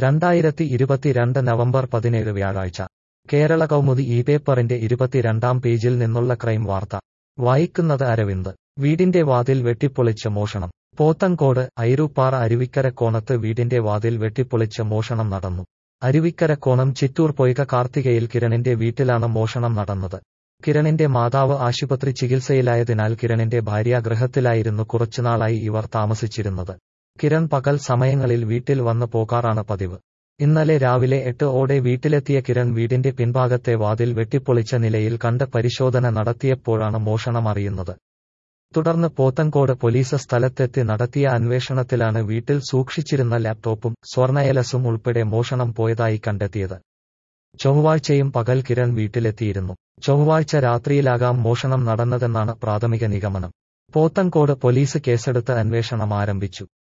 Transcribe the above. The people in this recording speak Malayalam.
രണ്ടായിരത്തി ഇരുപത്തിരണ്ട് നവംബർ പതിനേഴ് വ്യാഴാഴ്ച കേരള കൗമുദി ഈ പേപ്പറിന്റെ ഇരുപത്തിരണ്ടാം പേജിൽ നിന്നുള്ള ക്രൈം വാർത്ത വായിക്കുന്നത് അരവിന്ദ് വീടിന്റെ വാതിൽ വെട്ടിപ്പൊളിച്ച് മോഷണം പോത്തൻകോട് ഐരൂപ്പാറ അരുവിക്കരക്കോണത്ത് വീടിന്റെ വാതിൽ വെട്ടിപ്പൊളിച്ച് മോഷണം നടന്നു അരുവിക്കരക്കോണം ചിറ്റൂർ പൊയ്ക കാർത്തികയിൽ കിരണിന്റെ വീട്ടിലാണ് മോഷണം നടന്നത് കിരണിന്റെ മാതാവ് ആശുപത്രി ചികിത്സയിലായതിനാൽ കിരണിന്റെ ഭാര്യ ഗൃഹത്തിലായിരുന്നു കുറച്ചുനാളായി ഇവർ താമസിച്ചിരുന്നത് കിരൺ പകൽ സമയങ്ങളിൽ വീട്ടിൽ വന്ന് പോകാറാണ് പതിവ് ഇന്നലെ രാവിലെ എട്ട് ഓടെ വീട്ടിലെത്തിയ കിരൺ വീടിന്റെ പിൻഭാഗത്തെ വാതിൽ വെട്ടിപ്പൊളിച്ച നിലയിൽ കണ്ട് പരിശോധന നടത്തിയപ്പോഴാണ് മോഷണം അറിയുന്നത് തുടർന്ന് പോത്തൻകോട് പോലീസ് സ്ഥലത്തെത്തി നടത്തിയ അന്വേഷണത്തിലാണ് വീട്ടിൽ സൂക്ഷിച്ചിരുന്ന ലാപ്ടോപ്പും സ്വർണയലസും ഉൾപ്പെടെ മോഷണം പോയതായി കണ്ടെത്തിയത് ചൊവ്വാഴ്ചയും പകൽ കിരൺ വീട്ടിലെത്തിയിരുന്നു ചൊവ്വാഴ്ച രാത്രിയിലാകാം മോഷണം നടന്നതെന്നാണ് പ്രാഥമിക നിഗമനം പോത്തൻകോട് പോലീസ് കേസെടുത്ത് അന്വേഷണം ആരംഭിച്ചു